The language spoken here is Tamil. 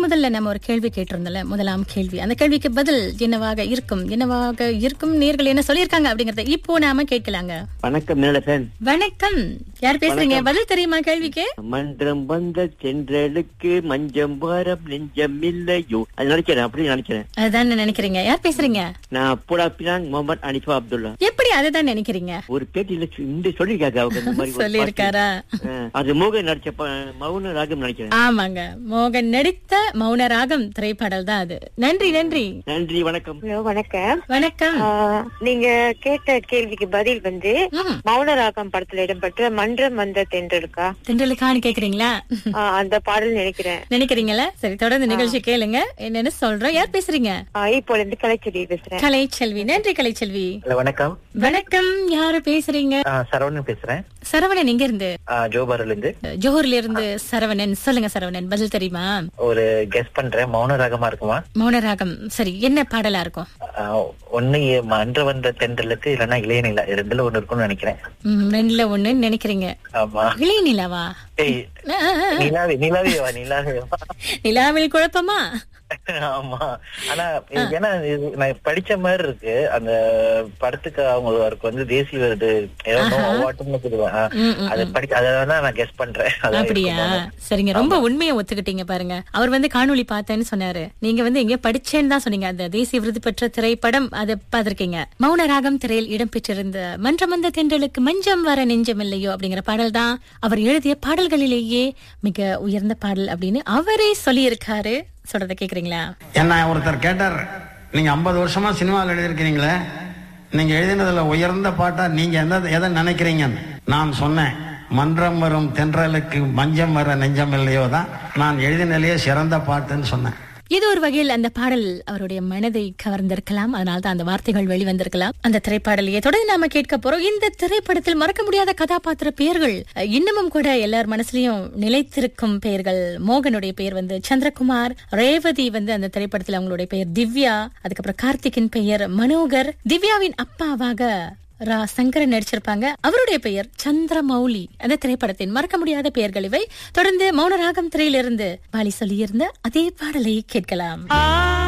முதல்ல நம்ம ஒரு கேள்வி கேட்டிருந்தோம்ல முதலாம் கேள்வி அந்த கேள்விக்கு பதில் என்னவாக இருக்கும் என்னவாக இருக்கும் நேர்கள் என்ன சொல்லியிருக்காங்க அப்படிங்கறத இப்போ நாம கேட்கலாங்க வணக்கம் நீலசன் வணக்கம் யார் பேசுறீங்க பதில் தெரியுமா கேள்விக்கு மன்றம் வந்த சென்றலுக்கு மஞ்சம் வாரம் நெஞ்சம் இல்லையோ அது நினைக்கிறேன் அப்படி நினைக்கிறேன் அதுதான் நினைக்கிறீங்க யார் பேசுறீங்க நான் அப்போடா பினாங் முகமது அனிஃபா அப்துல்லா எப்படி அதுதான் நினைக்கிறீங்க ஒரு பேட்டியில இந்த சொல்லிருக்காங்க அவங்க இந்த மாதிரி ஒரு சொல்லி இருக்காரா பாட்டு. ஆ, அது மோகன் நடிச்ச ப- மௌன ராகம் நினைக்கிறேன் ஆமாங்க மோகன் நடித்த மௌன ராகம் திரைப்பாடல் தான் அது நன்றி நன்றி நன்றி வணக்கம் ஹலோ வணக்கம் வணக்கம் ஆ, நீங்க கேட்ட கேள்விக்கு பதில் வந்து ம். மௌனராகம் படத்துல இடம்பெற்ற மன்றம் வந்த தென்றலுக்கா தென்றலுக்கான்னு கேக்குறீங்களா ஆ, அந்த பாடல் நினைக்கிறேன் நினைக்கிறீங்களா சரி தொடர்ந்து நிகழ்ச்சி கேளுங்க என்னன்னு சொல்றோம் யார் பேசுறீங்க ஆ, இப்போ இருந்து கலைச்செடி பேசுறேன் கலைச்செல்வி நன்றி கலைச்செல்வி ஹலோ வணக்கம் வணக்கம் யாரு பேசுறீங்க ஆ, சரவணன் பேசுறேன் சரவணன் எங்க இருந்து ஆ, ஜோபார்ல இருந்து ஜோஹர்ல இருந்து சரவணன் சொல்லுங்க சரவணன் பதில் தெரியுமா ஒரு கெஸ் பண்றேன் மௌன ராகமா இருக்குமா மௌனராகம் சரி என்ன பாடலா இருக்கும் ஆ, ஒண்ணு மன்ற வந்த தென்றலுக்கு இல்லைன்னா இளைய நிலா ரெண்டுல ஒண்ணு இருக்கும்னு நினைக்கிறேன் ம், ரெண்டுல ஒண்ணுன்னு நினைக்கிறீங்க ஆமா இளைய நிலாவா ஏய் ஆ, ஆ, ஆ. நிலாவே நிலாவே வா நிலாவே வா நிலாவில் குழப்பமா ஆமா ஆனா இது ஏன்னா இது நான் படிச்ச மாதிரி இருக்கு அந்த படத்துக்கு அவங்களுக்கு வந்து தேசிய விருது ஏதோ அவார்டுன்னு சொல்லுவேன் ஆ, ம், ம், அது படிக்க அதை தான் நான் கெஸ் பண்றேன் அதான் அப்படியா இருக்குமா? சரிங்க ரொம்ப உண்மையை ஒத்துக்கிட்டீங்க பாருங்க அவர் வந்து காணொளி பார்த்தேன்னு சொன்னாரு நீங்க வந்து எங்க படிச்சேன்னு தான் சொன்னீங்க அந்த தேசிய விருது பெற்ற திரைப்படம் அதை பார்த்திருக்கீங்க மௌன ராகம் திரையில் இடம்பெற்றிருந்த மன்றமந்த தென்றலுக்கு மஞ்சம் வர நெஞ்சம் இல்லையோ அப்படிங்கிற பாடல் தான் அவர் எழுதிய பாடல்களிலேயே மிக உயர்ந்த பாடல் அப்படின்னு அவரே சொல்லியிருக்காரு சொல்றத கேக்குறீங்களா என்ன ஒருத்தர் கேட்டார் நீங்க 50 வருஷமா சினிமாவில் எழுதியிருக்கிறீங்களே நீங்க எழுதினதுல உயர்ந்த பாட்டா நீங்க எந்த எதை நினைக்கிறீங்கன்னு நான் சொன்னேன் மன்றம் வரும் தென்றலுக்கு மஞ்சம் வர நெஞ்சம் இல்லையோ தான் நான் எழுதினாலேயே சிறந்த பாட்டுன்னு சொன்னேன் இது ஒரு வகையில் அந்த பாடல் அவருடைய மனதை கவர்ந்திருக்கலாம் அதனால தான் அந்த வார்த்தைகள் வெளிவந்திருக்கலாம் அந்த திரைப்பாடலையே தொடர்ந்து நாம கேட்க போறோம் இந்த திரைப்படத்தில் மறக்க முடியாத கதாபாத்திர பெயர்கள் அஹ், இன்னமும் கூட எல்லார் மனசுலயும் நிலைத்திருக்கும் பெயர்கள் மோகனுடைய பெயர் வந்து சந்திரகுமார் ரேவதி வந்து அந்த திரைப்படத்தில் அவங்களுடைய பெயர் திவ்யா அதுக்கப்புறம் கார்த்திக்கின் பெயர் மனோகர் திவ்யாவின் அப்பாவாக ரா சங்கரன் நடிச்சிருப்பாங்க அவருடைய பெயர் சந்திரமௌலி அந்த திரைப்படத்தின் மறக்க முடியாத பெயர்கள் இவை தொடர்ந்து மௌனராகம் திரையிலிருந்து வாலி சொல்லியிருந்த அதே பாடலை கேட்கலாம்